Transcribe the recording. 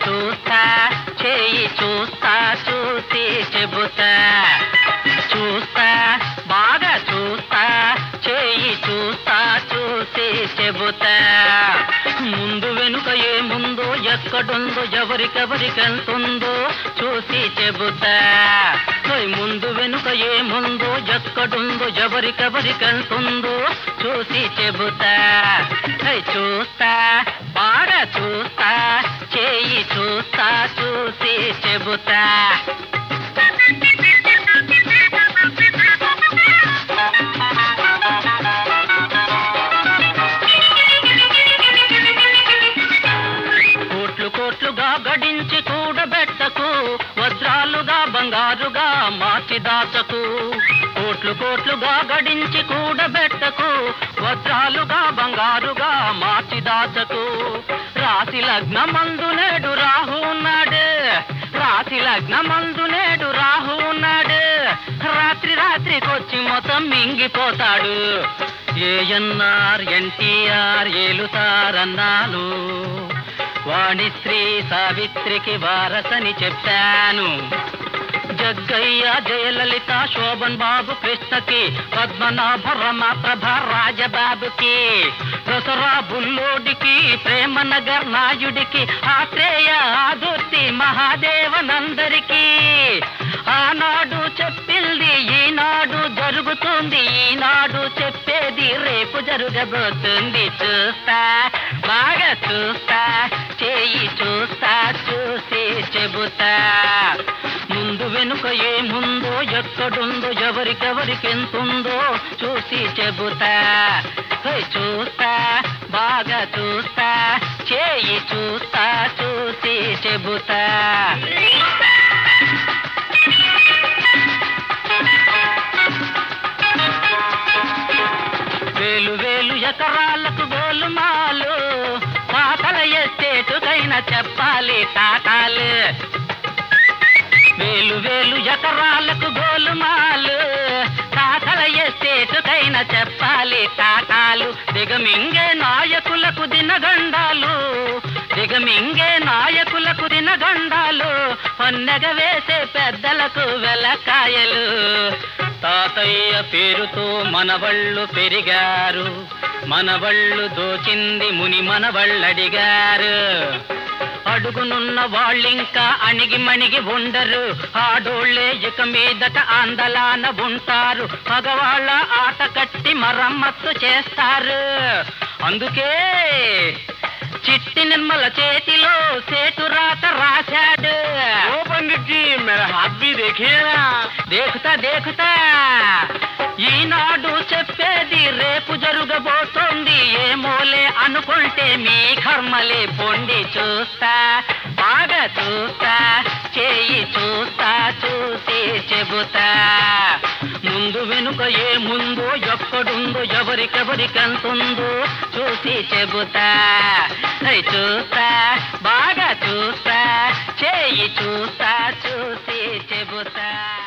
చూస్తా చేయి చూస్తా చూసి చెబుతా చూస్తా బాగా చూస్తా చేయి చూస్తా చూసి చెబుతా ముందు వెనుక ఏముందో ఎక్కడుందో ఎవరికెవరికెళ్తుందో చూసి చెబుతా ఓయ్ ముందు వెనుక ఏముందో ఎక్కడుందో ఎవరికెవరికెళ్తుందో చూసి చెబుతా ఓయ్ చూస్తా బాగా చూస్తా చేయి చూస్తా చూసి చెబుతా కోట్లు కోట్లుగా గడించి కూడబెట్టకు వజ్రాలుగా బంగారుగా మార్చి దాచకు కోట్లు కోట్లుగా గడించి కూడబెట్టకు వజ్రాలుగా బంగారుగా మార్చి దాచకు రాశి లగ్నమందు నేడు రాహు ఉన్నాడు రాశి లగ్నమందు నేడు రాహు ఉన్నాడు రాత్రి రాత్రికొచ్చి మొత్తం మింగిపోతాడు ఏఎన్ఆర్ ఎన్టీఆర్ ఏలుతారన్నాను వాణి స్త్రీ సావిత్రికి వారసని చెప్పాను జగ్గయ్య జయలలిత శోభన్ బాబు కృష్ణకి పద్మనాభ రమ ప్రభ రాజబాబుకి దసరా బుల్లోడికి ప్రేమ నగర్ నాయుడికి ఆత్రేయ ఆదుర్తి మహాదేవనందరికి ఆనాడు చెప్పింది ఈనాడు జరుగుతుంది ఈనాడు చెప్పేది రేపు జరగబోతుంది చూస్తా బాగా చూస్తా చేయి చూస్తా చూసి చెబుతా ముందు వెనుక ఏముందో ఎక్కడుందో ఎవరికెవరికెంతుందో చూసి చెబుతా హోయ్ చూస్తా బాగా చూస్తా చేయి చూస్తా చూసి చెబుతా వేలు వేలు ఎకరాలకు గోలుమాలు పాతల ఎస్టేటుకైనా చెప్పాలి టాటాలు వేలు వేలు ఎకరాలకు గోలుమాలు తాతల ఎస్టేటుకైనా చెప్పాలి టాటాలు దిగమింగే నాయకులకు దినగండాలు దిగమింగే నాయకులకు దినగండాలు పొన్నగ వేసే పెద్దలకు వెలకాయలు తాతయ్య పేరుతో మనవళ్ళు పెరిగారు మనవళ్ళు దోచింది ముని మనవళ్ళడిగారు అడుగునున్న వాళ్ళింకా అణిగి మణిగి ఉండరు ఆడోళ్ళే ఇక మీదట ఆందలాన ఉంటారు మగవాళ్ళ ఆట కట్టి మరమ్మత్తు చేస్తారు అందుకే చిట్టి నిర్మల చేతిలో సేటు రాత రాశాడు ओ पंडित जी मेरा हाथ भी देखिए ना దేకుతా దేకుతా ఈనాడు చెప్పేది రేపు జరగబోతోంది ఏమోలే అనుకుంటే మీ కర్మలే పొండి చూస్తా బాగా చూస్తా చేయి చూస్తా చూసి చెబుతా ముందు వెనుక ఏముందో ఎక్కడుందో ఎవరికెవరికెంతుందో చూసి చెబుతా హై చూస్తా బాగా చూస్తా చేయి చూస్తా చూసి చెబుతా